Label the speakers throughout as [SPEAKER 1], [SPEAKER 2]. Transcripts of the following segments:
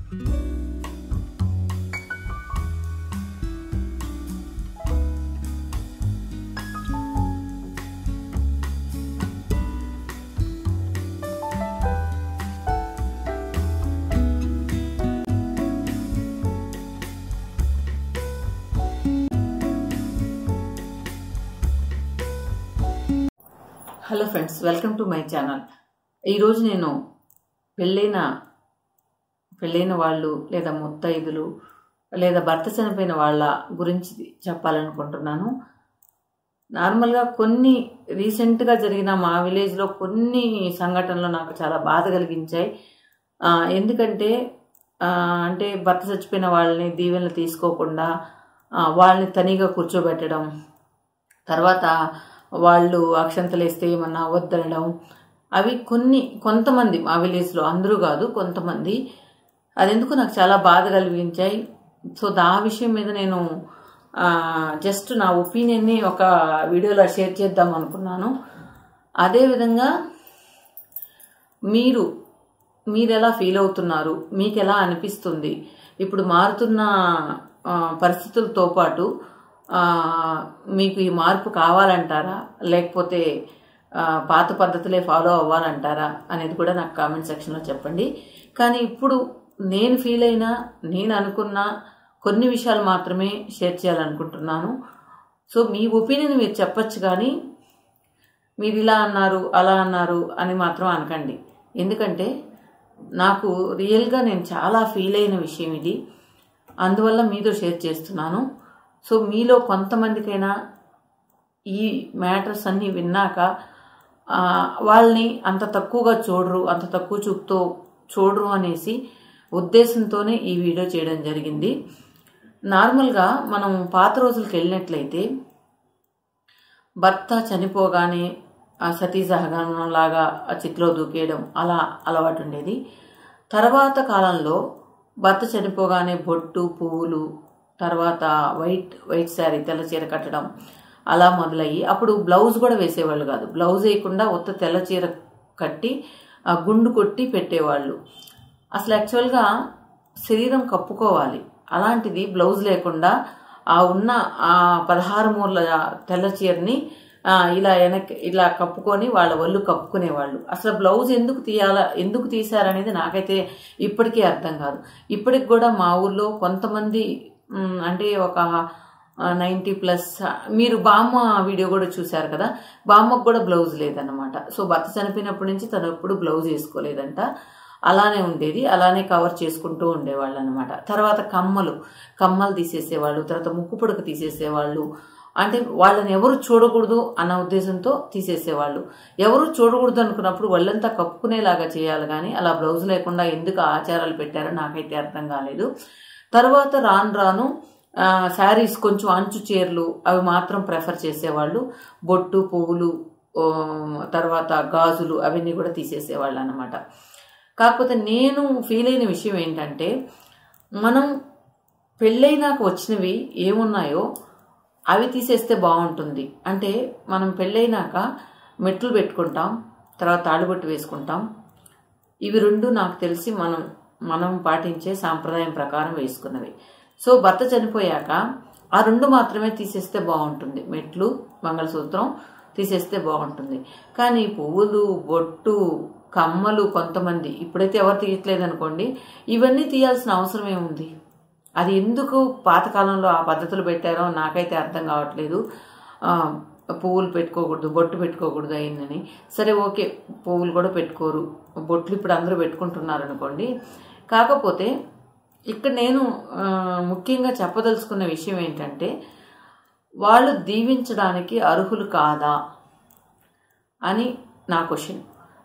[SPEAKER 1] Hello friends welcome to my channel ఈరోజు నేను పెళ్ళైన పెళ్ళైన వాళ్ళు లేదా ముత్తైదులు లేదా భర్త చనిపోయిన వాళ్ళ గురించి చెప్పాలనుకుంటున్నాను నార్మల్గా కొన్ని రీసెంట్గా జరిగిన మా విలేజ్లో కొన్ని సంఘటనలు నాకు చాలా బాధ కలిగించాయి ఆ, ఎందుకంటే ఆ, అంటే భర్త చచ్చిపోయిన వాళ్ళని దీవెనలు తీసుకోకుండా ఆ, వాళ్ళని తనిగా కూర్చోబెట్టడం తర్వాత వాళ్ళు అక్షంతలు వేస్తే ఏమన్నా వద్దనడం అవి కొన్ని కొంతమంది మా విలేజ్లో అందరూ కాదు కొంతమంది అది ఎందుకు నాకు చాలా బాధ కలిగించాయి సో దా విషయం మీద నేను జస్ట్ నా ఒపీనియన్ని ఒక వీడియోలో షేర్ చేద్దాం అనుకున్నాను అదేవిధంగా మీరు మీరు ఎలా ఫీల్ అవుతున్నారు మీకు ఎలా అనిపిస్తుంది ఇప్పుడు మారుతున్న ఆ, పరిస్థితులతో పాటు ఆ, మీకు ఈ మార్పు కావాలంటారా లేకపోతే ఆ, పాత పద్ధతులే ఫాలో అవ్వాలంటారా అనేది కూడా నాకు కామెంట్ సెక్షన్లో చెప్పండి కానీ ఇప్పుడు నేను ఫీల్ అయిన నేను అనుకున్న కొన్ని విషయాలు మాత్రమే షేర్ చేయాలనుకుంటున్నాను సో మీ ఒపీనియన్ మీరు చెప్పచ్చు కానీ మీరు ఇలా అన్నారు అలా అన్నారు అని మాత్రం అనకండి ఎందుకంటే నాకు రియల్గా నేను చాలా ఫీల్ అయిన విషయం ఇది అందువల్ల మీతో షేర్ చేస్తున్నాను సో మీలో కొంతమందికైనా ఈ మ్యాటర్స్ అన్నీ విన్నాక ఆ, వాళ్ళని అంత తక్కువగా చూడరు అంత తక్కువ చూపుతో చూడరు అనేసి ఉద్దేశంతోనే ఈ వీడియో చేయడం జరిగింది నార్మల్గా మనం పాత రోజులకు వెళ్ళినట్లయితే భర్త చనిపోగానే ఆ సతీ సహగమనం లాగా ఆ చితిలో దూకేయడం అలా అలవాటు ఉండేది తర్వాత కాలంలో భర్త చనిపోగానే బొట్టు పువ్వులు తర్వాత వైట్ వైట్ శారీ తెల్ల చీర కట్టడం అలా మొదలయ్యి అప్పుడు బ్లౌజ్ కూడా వేసేవాళ్ళు కాదు బ్లౌజ్ వేయకుండా ఉత్త తెల్ల చీర కట్టి ఆ గుండు కొట్టి పెట్టేవాళ్ళు అసలు యాక్చువల్గా శరీరం కప్పుకోవాలి అలాంటిది బ్లౌజ్ లేకుండా ఆ ఉన్న ఆ పదహారు మూర్ల తెల్ల చీరని ఆ, ఇలా వెనక్కి ఇలా కప్పుకొని వాళ్ళ ఒళ్ళు కప్పుకునేవాళ్ళు అసలు బ్లౌజ్ ఎందుకు తీయాలా ఎందుకు తీశారనేది నాకైతే ఇప్పటికీ అర్థం కాదు ఇప్పటికి కూడా మా ఊర్లో కొంతమంది మ్, అంటే ఒక నైంటీ ప్లస్ మీరు బామ్మ వీడియో కూడా చూశారు కదా బామ్మకు కూడా బ్లౌజ్ లేదన్నమాట సో భర్త చనిపోయినప్పటి నుంచి తను ఎప్పుడు బ్లౌజ్ వేసుకోలేదంట అలానే ఉండేది అలానే కవర్ చేసుకుంటూ ఉండేవాళ్ళు అనమాట తర్వాత కమ్మలు కమ్మలు తీసేసేవాళ్ళు తర్వాత ముక్కు పుడక తీసేసేవాళ్ళు అంటే వాళ్ళని ఎవరు చూడకూడదు అన్న ఉద్దేశంతో తీసేసేవాళ్ళు ఎవరు చూడకూడదు అనుకున్నప్పుడు వాళ్ళంతా కప్పుకునేలాగా చేయాలి కానీ అలా బ్లౌజ్ లేకుండా ఎందుకు ఆ ఆచారాలు పెట్టారో నాకైతే అర్థం కాలేదు తర్వాత రాను రాను శారీస్ కొంచెం అంచు చీరలు అవి మాత్రం ప్రెఫర్ చేసేవాళ్ళు బొట్టు పువ్వులు ఆ, తర్వాత గాజులు అవన్నీ కూడా తీసేసేవాళ్ళు అనమాట కాకపోతే నేను ఫీల్ అయిన విషయం ఏంటంటే మనం పెళ్ళైనాక వచ్చినవి ఏమున్నాయో అవి తీసేస్తే బాగుంటుంది అంటే మనం పెళ్ళైనాక మెట్లు పెట్టుకుంటాం తర్వాత తాళిబొట్టు వేసుకుంటాం ఇవి రెండు నాకు తెలిసి మనం మనం పాటించే సాంప్రదాయం ప్రకారం వేసుకున్నవి సో భర్త చనిపోయాక ఆ రెండు మాత్రమే తీసేస్తే బాగుంటుంది మెట్లు మంగళసూత్రం తీసేస్తే బాగుంటుంది కానీ పువ్వులు బొట్టు కమ్మలు కొంతమంది ఇప్పుడైతే ఎవరు తీయట్లేదు అనుకోండి ఇవన్నీ తీయాల్సిన అవసరం ఏముంది అది ఎందుకు పాతకాలంలో ఆ పద్ధతులు పెట్టారో నాకైతే అర్థం కావట్లేదు ఆ, పువ్వులు పెట్టుకోకూడదు బొట్టు పెట్టుకోకూడదు అయిందని సరే ఓకే పువ్వులు కూడా పెట్టుకోరు బొట్లు ఇప్పుడు అందరూ పెట్టుకుంటున్నారు అనుకోండి కాకపోతే ఇక్కడ నేను ఆ, ముఖ్యంగా చెప్పదలుచుకున్న విషయం ఏంటంటే వాళ్ళు దీవించడానికి అర్హులు కాదా అని నా క్వశ్చన్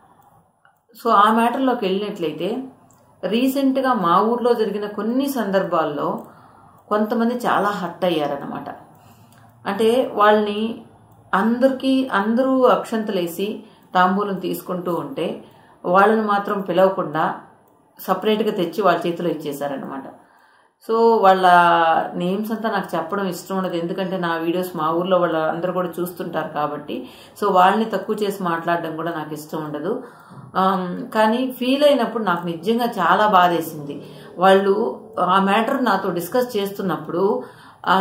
[SPEAKER 1] సో ఆ మ్యాటర్లోకి వెళ్ళినట్లయితే రీసెంట్గా మా ఊర్లో జరిగిన కొన్ని సందర్భాల్లో కొంతమంది చాలా హర్ట్ అయ్యారనమాట అంటే వాళ్ళని అందరికీ అందరూ అక్షంతలేసి తాంబూలం తీసుకుంటూ ఉంటే వాళ్ళని మాత్రం పిలవకుండా సపరేట్గా తెచ్చి వాళ్ళ చేతిలో ఇచ్చేశారనమాట సో వాళ్ళ నేమ్స్ అంతా నాకు చెప్పడం ఇష్టం ఉండదు ఎందుకంటే నా వీడియోస్ మా ఊర్లో వాళ్ళ అందరూ కూడా చూస్తుంటారు కాబట్టి సో వాళ్ళని తక్కువ చేసి మాట్లాడడం కూడా నాకు ఇష్టం ఉండదు ఆమ్, కానీ ఫీల్ అయినప్పుడు నాకు నిజంగా చాలా బాధేసింది వాళ్ళు ఆ మ్యాటర్ నాతో డిస్కస్ చేస్తున్నప్పుడు ఆ,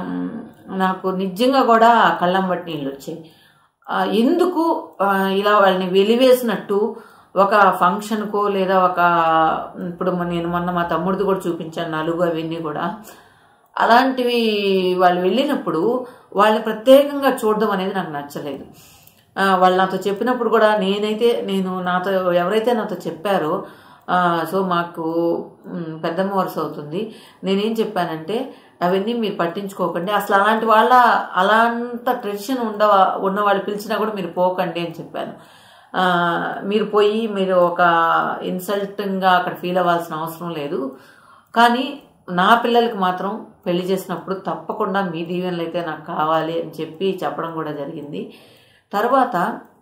[SPEAKER 1] నాకు నిజంగా కూడా కళ్ళం బట్టి నీళ్ళు వచ్చాయి ఆ, ఎందుకు ఆ, ఇలా వాళ్ళని వెలివేసినట్టు ఒక ఫంక్షన్కో లేదా ఒక ఇప్పుడు మొన్న- నేను మొన్న మా తమ్ముడిది కూడా చూపించాను నలుగు అవన్నీ కూడా అలాంటివి వాళ్ళు వెళ్ళినప్పుడు వాళ్ళని ప్రత్యేకంగా చూడడం అనేది నాకు నచ్చలేదు ఆ, వాళ్ళు నాతో చెప్పినప్పుడు కూడా నేనైతే నేను నాతో ఎవరైతే నాతో చెప్పారో ఆ, సో మాకు మ్, పెద్దమ్మ వరుస అవుతుంది నేనేం చెప్పానంటే అవన్నీ మీరు పట్టించుకోకండి అసలు అలాంటి వాళ్ళ అలాంత ట్రెడిషన్ ఉండ ఉన్న వాళ్ళు పిలిచినా కూడా మీరు పోకండి అని చెప్పాను ఆ, మీరు పోయి మీరు ఒక ఇన్సల్టింగ్గా అక్కడ ఫీల్ అవ్వాల్సిన అవసరం లేదు కానీ నా పిల్లలకి మాత్రం పెళ్లి చేసినప్పుడు తప్పకుండా మీ దీవెనలు అయితే నాకు కావాలి అని చెప్పి చెప్పడం కూడా జరిగింది తర్వాత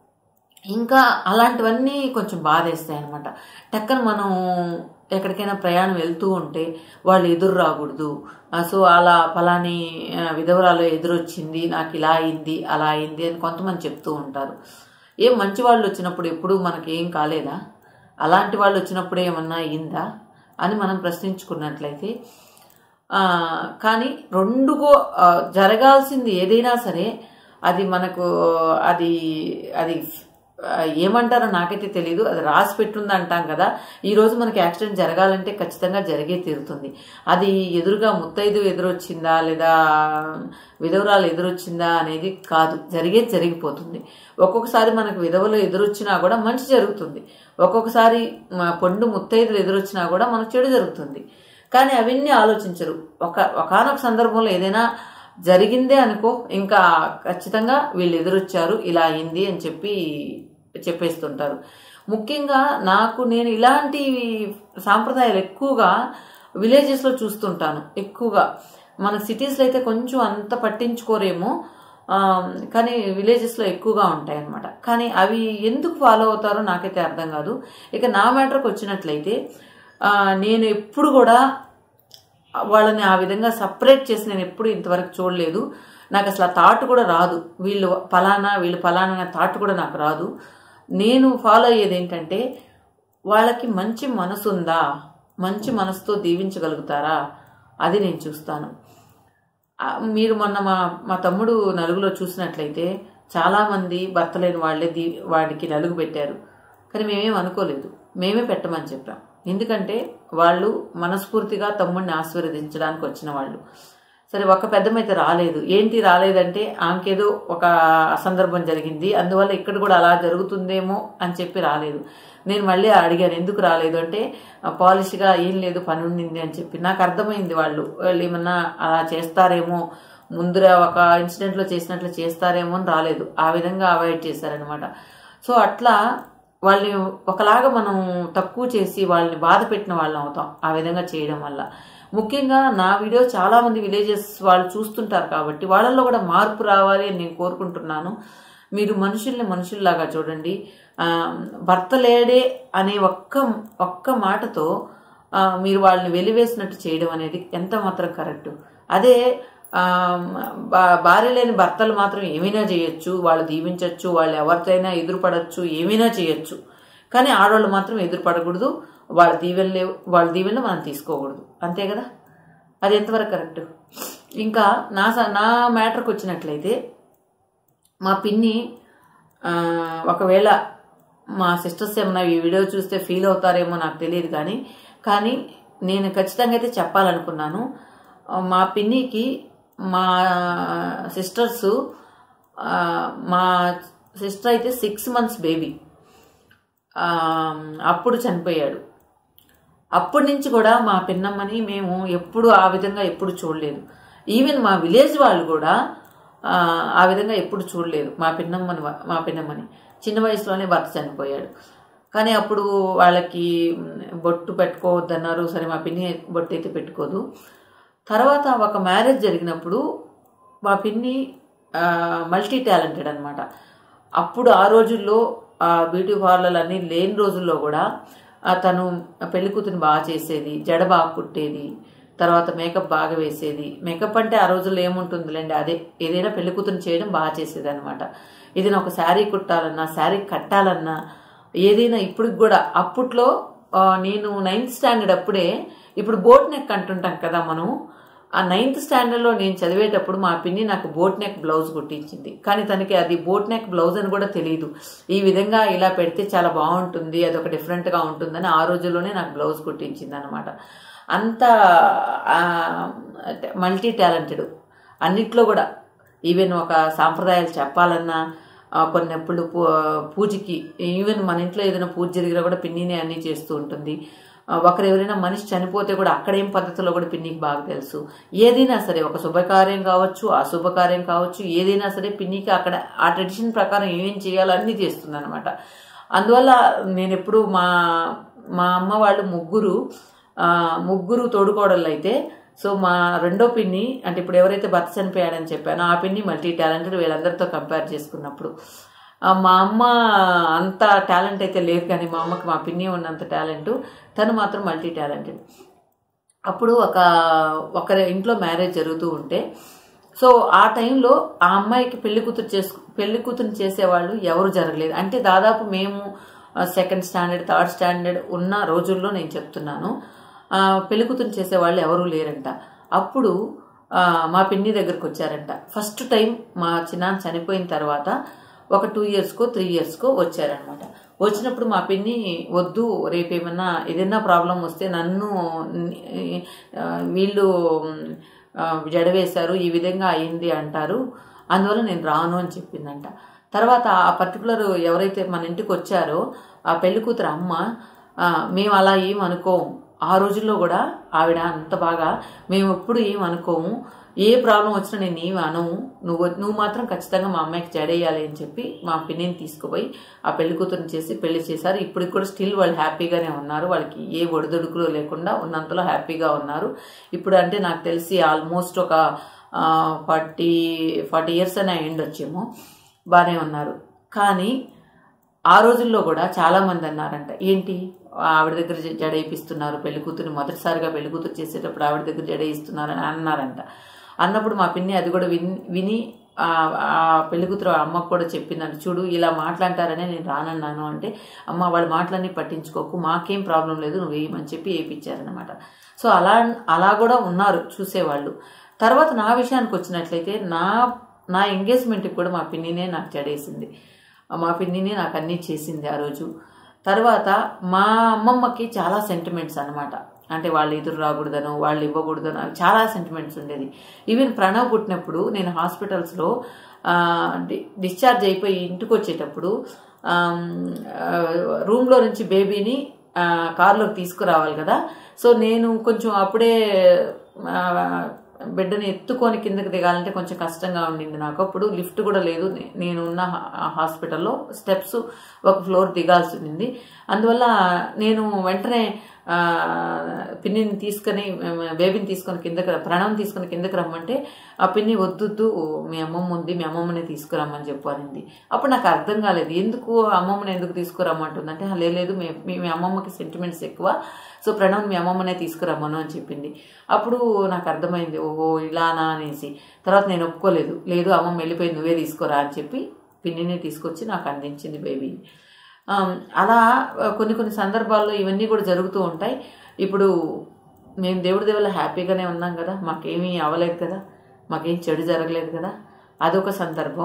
[SPEAKER 1] ఇంకా అలాంటివన్నీ కొంచెం బాధేస్తాయి అనమాట టక్కన మనం ఎక్కడికైనా ప్రయాణం వెళ్తూ ఉంటే వాళ్ళు ఎదురు రాకూడదు ఆ, సో అలా ఫలాని ఆ, విధవరాలు ఎదురొచ్చింది నాకు ఇలా అయింది అలా అయింది అని కొంతమంది చెప్తూ ఉంటారు ఏం మంచి వాళ్ళు వచ్చినప్పుడు ఎప్పుడు మనకి ఏం కాలేదా అలాంటి వాళ్ళు వచ్చినప్పుడు ఏమన్నా అయిందా అని మనం ప్రశ్నించుకున్నట్లయితే ఆ, కానీ రెండుగో ఆ, జరగాల్సింది ఏదైనా సరే అది మనకు అది అది ఆ, ఏమంటారో నాకైతే తెలియదు అది రాసి పెట్టుంది అంటాం కదా ఈ రోజు మనకి యాక్సిడెంట్ జరగాలంటే ఖచ్చితంగా జరిగే తీరుతుంది అది ఎదురుగా ముత్తైదు ఎదురొచ్చిందా లేదా విధవరాలు ఎదురొచ్చిందా అనేది కాదు జరిగేది జరిగిపోతుంది ఒక్కొక్కసారి మనకు విధవలు ఎదురొచ్చినా కూడా మంచి జరుగుతుంది ఒక్కొక్కసారి మ, పండు ముత్తైదులు ఎదురొచ్చినా కూడా మనకు చెడు జరుగుతుంది కానీ అవన్నీ ఆలోచించరు ఒక ఒకనొక సందర్భంలో ఏదైనా జరిగిందే అనుకో ఇంకా ఖచ్చితంగా వీళ్ళు ఎదురొచ్చారు ఇలా అయింది అని చెప్పి చెప్పేస్తుంటారు ముఖ్యంగా నాకు నేను ఇలాంటి సాంప్రదాయాలు ఎక్కువగా విలేజెస్లో చూస్తుంటాను ఎక్కువగా మన సిటీస్లో అయితే కొంచెం అంత పట్టించుకోరేమో ఆ, కానీ విలేజెస్లో ఎక్కువగా ఉంటాయి అన్నమాట కానీ అవి ఎందుకు ఫాలో అవుతారో నాకైతే అర్థం కాదు ఇక నా మ్యాటర్కి వచ్చినట్లయితే ఆ, నేను ఎప్పుడు కూడా వాళ్ళని ఆ విధంగా సపరేట్ చేసి నేను ఎప్పుడు ఇంతవరకు చూడలేదు నాకు అసలు ఆ థాట్ కూడా రాదు వీళ్ళు ఫలానా వీళ్ళు ఫలానా అనే థాట్ కూడా నాకు రాదు నేను ఫాలో అయ్యేది ఏంటంటే వాళ్ళకి మంచి మనసు ఉందా మంచి మనసుతో దీవించగలుగుతారా అది నేను చూస్తాను ఆ, మీరు మొన్న మా మా తమ్ముడు నలుగులో చూసినట్లయితే చాలామంది భర్త లేని వాళ్ళే దీ వాడికి నలుగు పెట్టారు కానీ మేమేం అనుకోలేదు మేమే పెట్టమని చెప్పాం ఎందుకంటే వాళ్ళు మనస్ఫూర్తిగా తమ్ముడిని ఆశీర్వదించడానికి వచ్చిన వాళ్ళు సరే ఒక పెద్దమైతే రాలేదు ఏంటి రాలేదంటే ఆమెకేదో ఒక అసందర్భం జరిగింది అందువల్ల ఇక్కడ కూడా అలా జరుగుతుందేమో అని చెప్పి రాలేదు నేను మళ్ళీ అడిగాను ఎందుకు రాలేదు అంటే ఆ, పాలిష్గా ఏం లేదు పని ఉండింది అని చెప్పి నాకు అర్థమైంది వాళ్ళు వాళ్ళు ఏమన్నా అలా చేస్తారేమో ముందర ఒక ఇన్సిడెంట్లో చేసినట్లు చేస్తారేమో అని రాలేదు ఆ విధంగా అవాయిడ్ చేశారనమాట సో అట్లా వాళ్ళని ఒకలాగా మనం తక్కువ చేసి వాళ్ళని బాధ పెట్టిన వాళ్ళం అవుతాం ఆ విధంగా చేయడం వల్ల ముఖ్యంగా నా వీడియో చాలా మంది విలేజెస్ వాళ్ళు చూస్తుంటారు కాబట్టి వాళ్ళల్లో కూడా మార్పు రావాలి అని నేను కోరుకుంటున్నాను మీరు మనుషుల్ని మనుషుల్లాగా చూడండి ఆ, భర్త లేడే అనే ఒక్క ఒక్క మాటతో ఆ, మీరు వాళ్ళని వెలివేసినట్టు చేయడం అనేది ఎంత మాత్రం కరెక్ట్ అదే ఆ, భా- భార్య లేని భర్తలు మాత్రం ఏమైనా చేయొచ్చు వాళ్ళు దీవించవచ్చు వాళ్ళు ఎవరితోనైనా ఎదురుపడచ్చు ఏమైనా చేయొచ్చు కానీ ఆడవాళ్ళు మాత్రం ఎదురుపడకూడదు వాళ్ళ దీవెనలే వాళ్ళ దీవెనలు మనం తీసుకోకూడదు అంతే కదా అది ఎంతవరకు కరెక్ట్ ఇంకా నా స- నా మ్యాటర్కి వచ్చినట్లయితే మా పిన్ని ఆ, ఒకవేళ మా సిస్టర్స్ ఏమన్నా ఈ వీడియో చూస్తే ఫీల్ అవుతారేమో నాకు తెలియదు కానీ కానీ నేను ఖచ్చితంగా అయితే చెప్పాలనుకున్నాను ఆ, మా పిన్నికి మా సిస్టర్స్ మా సిస్టర్ అయితే సిక్స్ మంత్స్ బేబీ అప్పుడు చనిపోయాడు అప్పటి నుంచి కూడా మా పిన్నమ్మని మేము ఎప్పుడు ఆ విధంగా ఎప్పుడు చూడలేదు ఈవెన్ మా విలేజ్ వాళ్ళు కూడా ఆ, ఆ విధంగా ఎప్పుడు చూడలేదు మా పిన్నమ్మని వా- మా పిన్నమ్మని చిన్న వయసులోనే భర్త చనిపోయాడు కానీ అప్పుడు వాళ్ళకి మ్, బొట్టు పెట్టుకోవద్దన్నారు సరే మా పిన్ని బొట్టు అయితే పెట్టుకోదు తర్వాత ఒక మ్యారేజ్ జరిగినప్పుడు మా పిన్ని మల్టీ టాలెంటెడ్ అనమాట అప్పుడు ఆ రోజుల్లో ఆ బ్యూటీ పార్లర్ అన్నీ లేని రోజుల్లో కూడా ఆ తను పెళ్లి కూతురిని బాగా చేసేది జడ బాగా కుట్టేది తర్వాత మేకప్ బాగా వేసేది మేకప్ అంటే ఆ రోజుల్లో ఏముంటుందిలేండి అదే ఏదైనా పెళ్లి కూతురిని చేయడం బాగా చేసేది అనమాట ఏదైనా ఒక శారీ కుట్టాలన్నా శారీ కట్టాలన్నా ఏదైనా ఇప్పటికి కూడా అప్పట్లో ఆ, నేను నైన్త్ స్టాండర్డ్ అప్పుడే ఇప్పుడు బోట్ నెక్ అంటుంటాం కదా మనం ఆ నైన్త్ స్టాండర్డ్లో నేను చదివేటప్పుడు మా పిన్ని నాకు బోట్ నెక్ బ్లౌజ్ కుట్టించింది కానీ తనకి అది బోట్ నెక్ బ్లౌజ్ అని కూడా తెలియదు ఈ విధంగా ఇలా పెడితే చాలా బాగుంటుంది అది ఒక డిఫరెంట్గా ఉంటుందని ఆ రోజుల్లోనే నాకు బ్లౌజ్ కుట్టించింది అనమాట అంత మల్టీ టాలెంటెడ్ అన్నిట్లో కూడా ఈవెన్ ఒక సాంప్రదాయాలు చెప్పాలన్నా ఆ, కొన్నప్పుడు పూ పూజకి ఈవెన్ మన ఇంట్లో ఏదైనా పూజ జరిగినా కూడా పిన్నినే అన్నీ చేస్తూ ఉంటుంది ఆ, ఒకరు ఎవరైనా మనిషి చనిపోతే కూడా అక్కడ ఏం పద్ధతిలో కూడా పిన్నికి బాగా తెలుసు ఏదైనా సరే ఒక శుభకార్యం కావచ్చు అశుభకార్యం కావచ్చు ఏదైనా సరే పిన్నికి అక్కడ ఆ ట్రెడిషన్ ప్రకారం ఏమేం చేయాలో అన్నీ చేస్తుంది అనమాట అందువల్ల నేను ఎప్పుడు మా మా అమ్మ వాళ్ళు ముగ్గురు ఆ, ముగ్గురు తోడుకోడళ్ళు అయితే సో మా రెండో పిన్ని అంటే ఇప్పుడు ఎవరైతే భర్త చనిపోయాడని చెప్పానో ఆ పిన్ని మల్టీ టాలెంటెడ్ వీళ్ళందరితో కంపేర్ చేసుకున్నప్పుడు ఆ, మా అమ్మ అంత టాలెంట్ అయితే లేదు కానీ మా అమ్మకి మా పిన్ని ఉన్నంత టాలెంట్ తను మాత్రం మల్టీ టాలెంటెడ్ అప్పుడు ఒక ఒకరి ఇంట్లో మ్యారేజ్ జరుగుతూ ఉంటే సో ఆ టైంలో ఆ అమ్మాయికి పెళ్లి కూతురు చేసుకు పెళ్లి కూతురు చేసేవాళ్ళు ఎవరు జరగలేదు అంటే దాదాపు మేము సెకండ్ స్టాండర్డ్ థర్డ్ స్టాండర్డ్ ఉన్న రోజుల్లో నేను చెప్తున్నాను ఆ, పెళ్లి కూతురు చేసేవాళ్ళు ఎవరూ లేరంట అప్పుడు ఆ, మా పిన్ని దగ్గరకు వచ్చారంట ఫస్ట్ టైం మా చిన్నాన్న చనిపోయిన తర్వాత ఒక టూ ఇయర్స్కో త్రీ ఇయర్స్కో వచ్చారనమాట వచ్చినప్పుడు మా పిన్ని వద్దు రేపు ఏమన్నా ఏదైనా ప్రాబ్లం వస్తే నన్ను ఆ, వీళ్ళు ఆ, జడవేశారు ఈ విధంగా అయింది అంటారు అందువల్ల నేను రాను అని చెప్పిందంట తర్వాత ఆ పర్టికులర్ ఎవరైతే మన ఇంటికి వచ్చారో ఆ పెళ్లి కూతురు అమ్మ ఆ, మేము అలా ఏం అనుకోము ఆ రోజుల్లో కూడా ఆవిడ అంత బాగా మేము ఎప్పుడు ఏం అనుకోము ఏ ప్రాబ్లం వచ్చినా నేను ఏమి అనవు నువ్వు నువ్వు మాత్రం ఖచ్చితంగా మా అమ్మాయికి జడేయాలి అని చెప్పి మా పిన్నిని తీసుకుపోయి ఆ పెళ్లి కూతురుని చేసి పెళ్లి చేశారు ఇప్పటికి కూడా స్టిల్ వాళ్ళు హ్యాపీగానే ఉన్నారు వాళ్ళకి ఏ ఒడిదొడుకులు లేకుండా ఉన్నంతలో హ్యాపీగా ఉన్నారు ఇప్పుడు అంటే నాకు తెలిసి ఆల్మోస్ట్ ఒక ఫార్టీ ఫార్టీ ఇయర్స్ అనే అయ్యిండొచ్చేమో బాగానే ఉన్నారు కానీ ఆ రోజుల్లో కూడా చాలా మంది అన్నారంట ఏంటి ఆవిడ దగ్గర జ- జడ వేయిస్తున్నారు పెళ్లి కూతురు మొదటిసారిగా పెళ్లి కూతురు చేసేటప్పుడు ఆవిడ దగ్గర జడ వేయిస్తున్నారు అని అన్నారంట అన్నప్పుడు మా పిన్ని అది కూడా విని విని ఆ ఆ పెళ్లి కూతురు అమ్మకు కూడా చెప్పిందంట చూడు ఇలా మాట్లాంటారనే నేను రానన్నాను అంటే అమ్మ వాళ్ళ మాటలన్నీ పట్టించుకోకు మాకేం ప్రాబ్లం లేదు నువ్వు వేయమని చెప్పి వేయించారనమాట సో అలా అలా కూడా ఉన్నారు చూసేవాళ్ళు తర్వాత నా విషయానికి వచ్చినట్లయితే నా నా ఎంగేజ్మెంట్కి కూడా మా పిన్నినే నాకు జడేసింది మా పిన్నినే నాకు అన్నీ చేసింది ఆ రోజు తర్వాత మా అమ్మమ్మకి చాలా సెంటిమెంట్స్ అన్నమాట అంటే వాళ్ళు ఎదురు రాకూడదనో వాళ్ళు ఇవ్వకూడదనో చాలా సెంటిమెంట్స్ ఉండేది ఈవెన్ ప్రణవ్ పుట్టినప్పుడు నేను హాస్పిటల్స్లో డిశ్చార్జ్ అయిపోయి ఇంటికి వచ్చేటప్పుడు ఆమ్, ఆ, రూమ్లో నుంచి బేబీని ఆ, కారులోకి తీసుకురావాలి కదా సో నేను కొంచెం అప్పుడే ఆ, బిడ్డని ఎత్తుకొని కిందకి దిగాలంటే కొంచెం కష్టంగా ఉండింది నాకు అప్పుడు లిఫ్ట్ కూడా లేదు నే- నేను ఉన్న హా- హాస్పిటల్లో స్టెప్స్ ఒక ఫ్లోర్ దిగాల్సి ఉండింది అందువల్ల నేను వెంటనే ఆ, పిన్నిని తీసుకొని బేబీని తీసుకొని కిందకి ప్రణవం తీసుకొని కిందకి రమ్మంటే ఆ పిన్ని వద్దొద్దు మీ అమ్మమ్మ ఉంది మీ అమ్మమ్మనే తీసుకురమ్మని చెప్పారింది అప్పుడు నాకు అర్థం కాలేదు ఎందుకు అమ్మమ్మని ఎందుకు తీసుకురమ్మంటుందంటే "ఆ, లేదు మీ మీ మీ అమ్మమ్మకి సెంటిమెంట్స్ ఎక్కువ సో ప్రణవ్ మీ అమ్మమ్మనే తీసుకురమ్మను అని చెప్పింది అప్పుడు నాకు అర్థమైంది ఓహో ఇలానా అనేసి తర్వాత నేను ఒప్పుకోలేదు లేదు అమ్మమ్మ వెళ్ళిపోయి నువ్వే తీసుకోరా అని చెప్పి పిన్నిని తీసుకొచ్చి నాకు అందించింది బేబీని ఆమ్, అలా ఆ, కొన్ని కొన్ని సందర్భాల్లో ఇవన్నీ కూడా జరుగుతూ ఉంటాయి ఇప్పుడు మేము దేవుడి దేవుళ్ళ హ్యాపీగానే ఉన్నాం కదా మాకేమీ అవ్వలేదు కదా మాకేం చెడు జరగలేదు కదా అదొక సందర్భం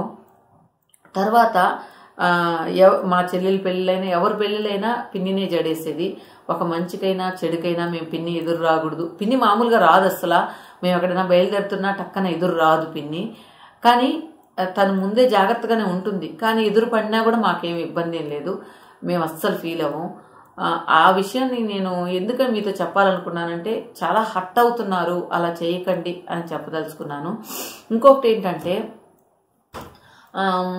[SPEAKER 1] తర్వాత ఆ, ఎవ మా చెల్లెలు పెళ్ళిళ్ళైనా ఎవరి పెళ్ళిళ్ళైనా పిన్నినే జడేసేది ఒక మంచికైనా చెడుకైనా మేము పిన్ని ఎదురు రాకూడదు పిన్ని మామూలుగా రాదు అసలు మేము ఎక్కడైనా బయలుదేరుతున్నా టక్కన ఎదురు రాదు పిన్ని కానీ ఆ, తను ముందే జాగ్రత్తగానే ఉంటుంది కానీ ఎదురు పడినా కూడా మాకేం ఇబ్బంది ఏం లేదు మేము అస్సలు ఫీల్ అవ్వం ఆ, ఆ విషయాన్ని నేను ఎందుకని మీతో చెప్పాలనుకున్నానంటే చాలా హట్ అవుతున్నారు అలా చేయకండి అని చెప్పదలుచుకున్నాను ఇంకొకటి ఏంటంటే ఆమ్,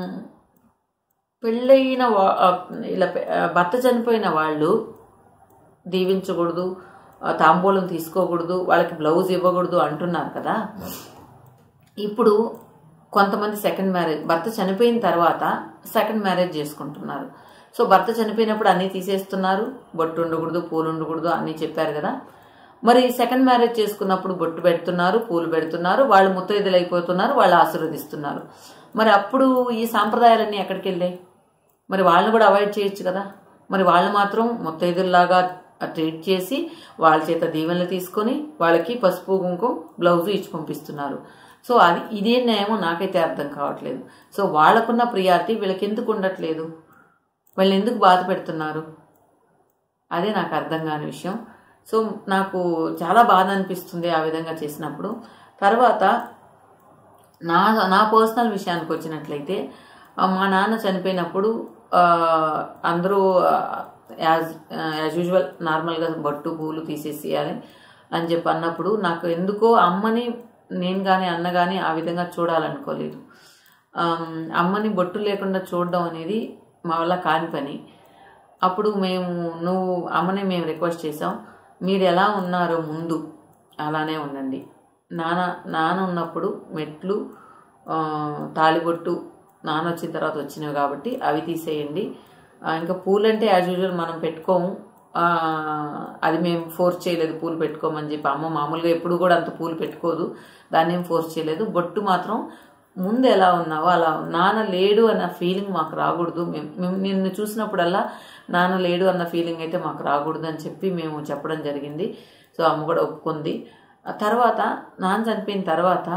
[SPEAKER 1] పెళ్ళయిన వా- ఆ, ఇలా పె- ఆ, భర్త చనిపోయిన వాళ్ళు దీవించకూడదు ఆ, తాంబూలం తీసుకోకూడదు వాళ్ళకి బ్లౌజ్ ఇవ్వకూడదు అంటున్నారు కదా ఇప్పుడు కొంతమంది సెకండ్ మ్యారేజ్ భర్త చనిపోయిన తర్వాత సెకండ్ మ్యారేజ్ చేసుకుంటున్నారు సో భర్త చనిపోయినప్పుడు అన్నీ తీసేస్తున్నారు బొట్టు ఉండకూడదు పూలు ఉండకూడదు అన్నీ చెప్పారు కదా మరి సెకండ్ మ్యారేజ్ చేసుకున్నప్పుడు బొట్టు పెడుతున్నారు పూలు పెడుతున్నారు వాళ్ళు ముత్తైదులు అయిపోతున్నారు వాళ్ళు ఆశీర్వదిస్తున్నారు మరి అప్పుడు ఈ సాంప్రదాయాలన్నీ ఎక్కడికి వెళ్ళాయి మరి వాళ్ళని కూడా అవాయిడ్ చేయొచ్చు కదా మరి వాళ్ళు మాత్రం ముత్తైదుల్లాగా ట్రీట్ చేసి వాళ్ళ చేత దీవెనలు తీసుకొని వాళ్ళకి పసుపు కుంకుమ బ్లౌజు ఇచ్చి పంపిస్తున్నారు సో అది ఇదే న్యాయమో నాకైతే అర్థం కావట్లేదు సో వాళ్ళకున్న ప్రియారిటీ వీళ్ళకి ఎందుకు ఉండట్లేదు వీళ్ళని ఎందుకు బాధ పెడుతున్నారు అదే నాకు అర్థం కాని విషయం సో నాకు చాలా బాధ అనిపిస్తుంది ఆ విధంగా చేసినప్పుడు తర్వాత నా నా పర్సనల్ విషయానికి వచ్చినట్లయితే ఆ, మా నాన్న చనిపోయినప్పుడు ఆ, అందరూ యాజ్ యాజ్ యూజువల్ నార్మల్గా బొట్టు పూలు తీసేసేయాలి అని చెప్పి అన్నప్పుడు నాకు ఎందుకో అమ్మని నేను కానీ అన్న కానీ ఆ విధంగా చూడాలనుకోలేదు ఆమ్, అమ్మని బొట్టు లేకుండా చూడడం అనేది మా వల్ల కాని పని అప్పుడు మేము నువ్వు అమ్మని మేము రిక్వెస్ట్ చేసాం మీరు ఎలా ఉన్నారో ముందు అలానే ఉండండి నాన్న నాన్న ఉన్నప్పుడు మెట్లు ఆ, తాళిబొట్టు నాన్న వచ్చిన తర్వాత వచ్చినవి కాబట్టి అవి తీసేయండి ఆ, ఇంకా పూలంటే యాజ్ యూజువల్ మనం పెట్టుకోము ఆ, అది మేము ఫోర్స్ చేయలేదు పూలు పెట్టుకోమని చెప్పి అమ్మ మామూలుగా ఎప్పుడు కూడా అంత పూలు పెట్టుకోదు దాన్ని ఏం ఫోర్స్ చేయలేదు బొట్టు మాత్రం ముందు ఎలా ఉన్నావో అలా ఉన్నా. నాన్న లేడు అన్న ఫీలింగ్ మాకు రాకూడదు మేము మేము నిన్ను చూసినప్పుడల్లా నాన్న లేడు అన్న ఫీలింగ్ అయితే మాకు రాకూడదు అని చెప్పి మేము చెప్పడం జరిగింది సో అమ్మ కూడా ఒప్పుకుంది ఆ తర్వాత నాన్న చనిపోయిన తర్వాత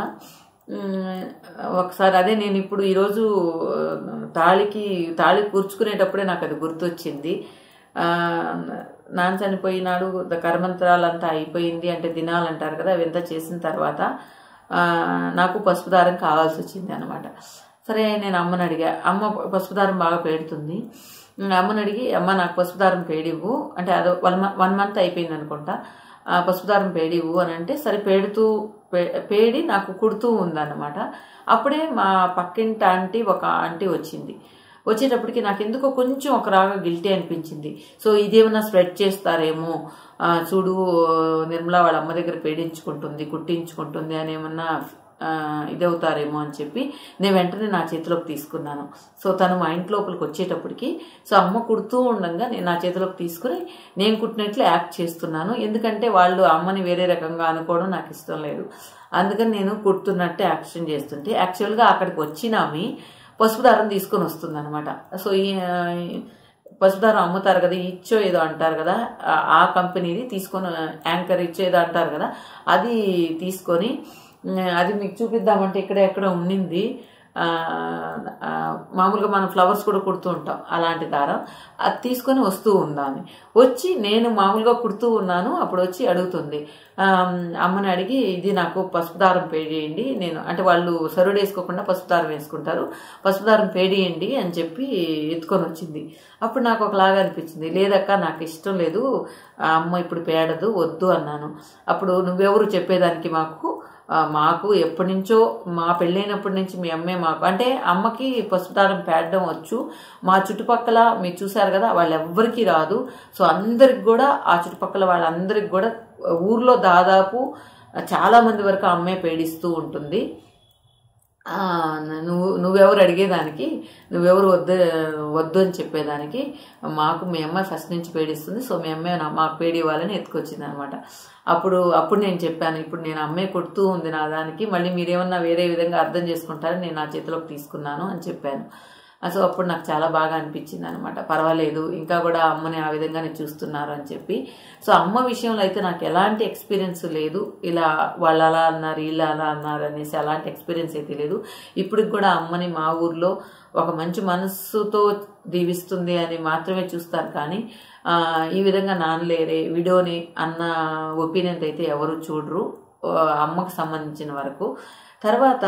[SPEAKER 1] మ్, ఒకసారి అదే నేను ఇప్పుడు ఈరోజు ఆ, తాళికి తాళి కూర్చుకునేటప్పుడే నాకు అది గుర్తొచ్చింది ఆ, నాన్న చనిపోయినాడు కర్మంతరాలంతా అయిపోయింది అంటే దినాలంటారు కదా అవంతా చేసిన తర్వాత ఆ, నాకు పసుపు దారం కావాల్సి వచ్చింది అనమాట సరే నేను అమ్మని అడిగా అమ్మ పసుపు దారం బాగా పేడుతుంది ఉమ్, అమ్మని అడిగి అమ్మ నాకు పసుపు దారం పేడివ్వు అంటే అది వన్ వన్ మంత్ అయిపోయింది అనుకుంటా ఆ పసుపు దారం పేడివ్వు అని అంటే సరే పేడుతూ పే- పేడి నాకు కుడుతూ ఉందన్నమాట అప్పుడే మా పక్కింటి ఆంటీ ఒక ఆంటీ వచ్చింది వచ్చేటప్పటికి నాకు ఎందుకో కొంచెం ఒక రాగా గిల్టీ అనిపించింది సో ఇదేమన్నా స్ప్రెడ్ చేస్తారేమో ఆ, చూడు నిర్మల వాళ్ళ అమ్మ దగ్గర పేడించుకుంటుంది కుట్టించుకుంటుంది అని ఏమన్నా ఆ, ఇదవుతారేమో అని చెప్పి నేను వెంటనే నా చేతిలోకి తీసుకున్నాను సో తను మా ఇంటి లోపలికి వచ్చేటప్పటికి సో అమ్మ కుడుతూ ఉండగా నేను నా చేతిలోకి తీసుకుని నేను కుట్టినట్లు యాక్ట్ చేస్తున్నాను ఎందుకంటే వాళ్ళు అమ్మని వేరే రకంగా అనుకోవడం నాకు ఇష్టం లేదు అందుకని నేను కుడుతున్నట్టు యాక్షన్ చేస్తుంటే యాక్చువల్గా అక్కడికి వచ్చినామి పసుపు దారం తీసుకొని వస్తుంది అనమాట సో ఈ పసుపు దారం అమ్ముతారు కదా ఇచ్చో ఏదో అంటారు కదా ఆ- ఆ కంపెనీది తీసుకొని యాంకర్ ఇచ్చో ఏదో అంటారు కదా అది తీసుకొని ఉమ్, అది మీకు చూపిద్దామంటే ఇక్కడ ఎక్కడ ఉండింది ఆ, ఆ, మామూలుగా మనం ఫ్లవర్స్ కూడా కుడుతూ ఉంటాం అలాంటి దారం అది తీసుకొని వస్తూ ఉందాన్ని వచ్చి నేను మామూలుగా కుడుతూ ఉన్నాను అప్పుడు వచ్చి అడుగుతుంది ఆ, అమ్మని అడిగి ఇది నాకు పసుపు దారం పేడియండి నేను అంటే వాళ్ళు సరుడు వేసుకోకుండా పసుపు దారం వేసుకుంటారు పసుపు దారం పేడియండి అని చెప్పి ఎత్తుకొని వచ్చింది అప్పుడు నాకు ఒకలాగా అనిపించింది లేదక్క నాకు ఇష్టం లేదు ఆ అమ్మ ఇప్పుడు పేడదు వద్దు అన్నాను అప్పుడు నువ్వెవరు చెప్పేదానికి మాకు ఆ, మాకు ఎప్పటి నుంచో మా పెళ్ళైనప్పటి నుంచి మీ అమ్మే మాకు అంటే అమ్మకి పసుపు దారం పేడడం వచ్చు మా చుట్టుపక్కల మీరు చూసారు కదా వాళ్ళెవ్వరికీ రాదు సో అందరికి కూడా ఆ చుట్టుపక్కల వాళ్ళందరికి కూడా ఊర్లో దాదాపు చాలా మంది వరకు అమ్మే పేడిస్తూ ఉంటుంది ఆ, నువ్వు నువ్వెవరు అడిగేదానికి నువ్వెవరు వద్దు వద్దు అని చెప్పేదానికి మాకు మీ అమ్మాయి ఫస్ట్ నుంచి పేడిస్తుంది సో మీ అమ్మాయి నా- మాకు పేడి ఇవ్వాలని ఎత్తుకొచ్చింది అనమాట అప్పుడు అప్పుడు నేను చెప్పాను ఇప్పుడు నేను అమ్మాయి కొడుతూ ఉంది నా దానికి మళ్ళీ మీరేమన్నా వేరే విధంగా అర్థం చేసుకుంటారని నేను నా చేతిలోకి తీసుకున్నాను అని చెప్పాను ఆ, సో అప్పుడు నాకు చాలా బాగా అనిపించింది అనమాట పర్వాలేదు ఇంకా కూడా అమ్మని ఆ విధంగానే చూస్తున్నారు అని చెప్పి సో అమ్మ విషయంలో అయితే నాకు ఎలాంటి ఎక్స్పీరియన్స్ లేదు ఇలా వాళ్ళు అలా అన్నారు ఇలా అలా అన్నారు అనేసి అలాంటి ఎక్స్పీరియన్స్ అయితే లేదు ఇప్పటికి కూడా అమ్మని మా ఊర్లో ఒక మంచి మనస్సుతో దీవిస్తుంది అని మాత్రమే చూస్తారు కానీ ఆ, ఈ విధంగా నాన్నలేరే విడోని అన్న ఒపీనియన్ అయితే ఎవరు చూడరు ఆ, అమ్మకు సంబంధించిన వరకు తర్వాత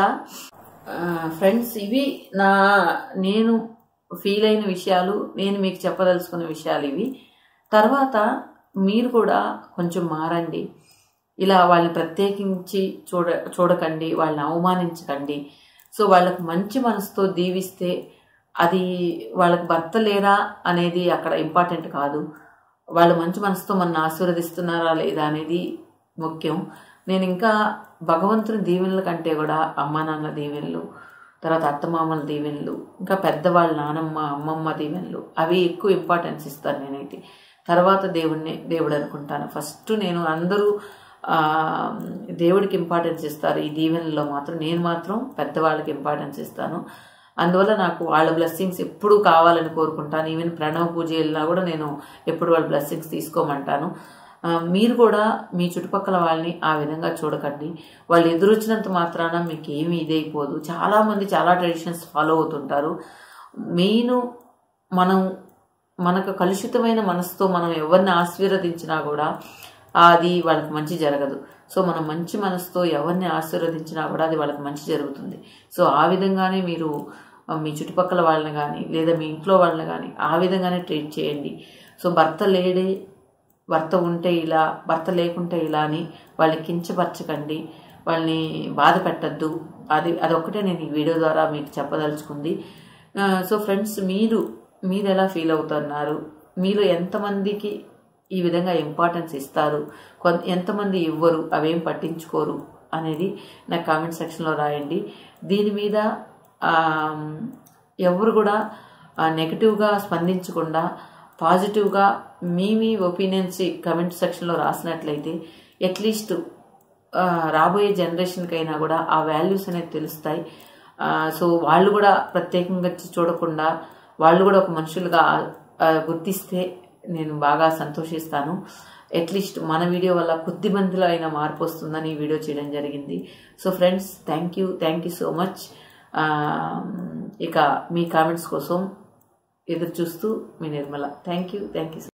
[SPEAKER 1] ఫ్రెండ్స్ ఇవి నా నేను ఫీల్ అయిన విషయాలు నేను మీకు చెప్పదలుచుకున్న విషయాలు ఇవి తర్వాత మీరు కూడా కొంచెం మారండి ఇలా వాళ్ళని ప్రత్యేకించి చూడ చూడకండి వాళ్ళని అవమానించకండి సో వాళ్ళకు మంచి మనసుతో దీవిస్తే అది వాళ్ళకి భర్త లేరా అనేది అక్కడ ఇంపార్టెంట్ కాదు వాళ్ళు మంచి మనసుతో మన ఆశీర్వదిస్తున్నారా లేదా అనేది ముఖ్యం నేను ఇంకా భగవంతుని దీవెనల కంటే కూడా అమ్మా నాన్న దీవెనలు తర్వాత అత్తమామల దీవెనలు ఇంకా పెద్దవాళ్ళ నానమ్మ అమ్మమ్మ దీవెనలు అవి ఎక్కువ ఇంపార్టెన్స్ ఇస్తాను నేనైతే తర్వాత దేవుడిని దేవుడు అనుకుంటాను ఫస్ట్ నేను అందరూ ఆ, దేవుడికి ఇంపార్టెన్స్ ఇస్తారు ఈ దీవెనలో మాత్రం నేను మాత్రం పెద్దవాళ్ళకి ఇంపార్టెన్స్ ఇస్తాను అందువల్ల నాకు వాళ్ళ బ్లెస్సింగ్స్ ఎప్పుడూ కావాలని కోరుకుంటాను ఈవెన్ ప్రణవ పూజ వెళ్ళినా కూడా నేను ఎప్పుడు వాళ్ళ బ్లెస్సింగ్స్ తీసుకోమంటాను ఆ, మీరు కూడా మీ చుట్టుపక్కల వాళ్ళని ఆ విధంగా చూడకండి వాళ్ళు ఎదురొచ్చినంత మాత్రాన మీకు ఏమీ ఇదైపోదు చాలామంది చాలా ట్రెడిషన్స్ ఫాలో అవుతుంటారు మెయిన్ మనం మనకు కలుషితమైన మనసుతో మనం ఎవరిని ఆశీర్వదించినా కూడా అది వాళ్ళకి మంచి జరగదు సో మనం మంచి మనసుతో ఎవరిని ఆశీర్వదించినా కూడా అది వాళ్ళకి మంచి జరుగుతుంది సో ఆ విధంగానే మీరు ఆ, మీ చుట్టుపక్కల వాళ్ళని కానీ లేదా మీ ఇంట్లో వాళ్ళని కానీ ఆ విధంగానే ట్రీట్ చేయండి సో భర్త లేడే భర్త ఉంటే ఇలా భర్త లేకుంటే ఇలా అని వాళ్ళని కించపరచకండి వాళ్ళని బాధ పెట్టద్దు అది అదొక్కటే నేను ఈ వీడియో ద్వారా మీకు చెప్పదలుచుకుంది ఆ, సో ఫ్రెండ్స్ మీరు మీరు ఎలా ఫీల్ అవుతున్నారు మీలో ఎంతమందికి ఈ విధంగా ఇంపార్టెన్స్ ఇస్తారు కొంత ఎంతమంది ఇవ్వరు అవేం పట్టించుకోరు అనేది నాకు కామెంట్ సెక్షన్లో రాయండి దీని మీద ఆ, ఎవరు కూడా నెగిటివ్గా స్పందించకుండా పాజిటివ్గా మీ మీ ఒపీనియన్స్ కమెంట్ సెక్షన్లో రాసినట్లయితే అట్లీస్ట్ రాబోయే జనరేషన్కైనా కూడా ఆ వాల్యూస్ అనేది తెలుస్తాయి ఆ, సో వాళ్ళు కూడా ప్రత్యేకంగా చూ- చూడకుండా వాళ్ళు కూడా ఒక మనుషులుగా ఆ, గుర్తిస్తే నేను బాగా సంతోషిస్తాను అట్లీస్ట్ మన వీడియో వల్ల కొద్ది మందిలో అయినా మార్పు వస్తుందని ఈ వీడియో చేయడం జరిగింది so friends thank you thank you so much ఇక మీ కామెంట్స్ కోసం ఎదురు చూస్తూ మీ Nirmala thank you thank you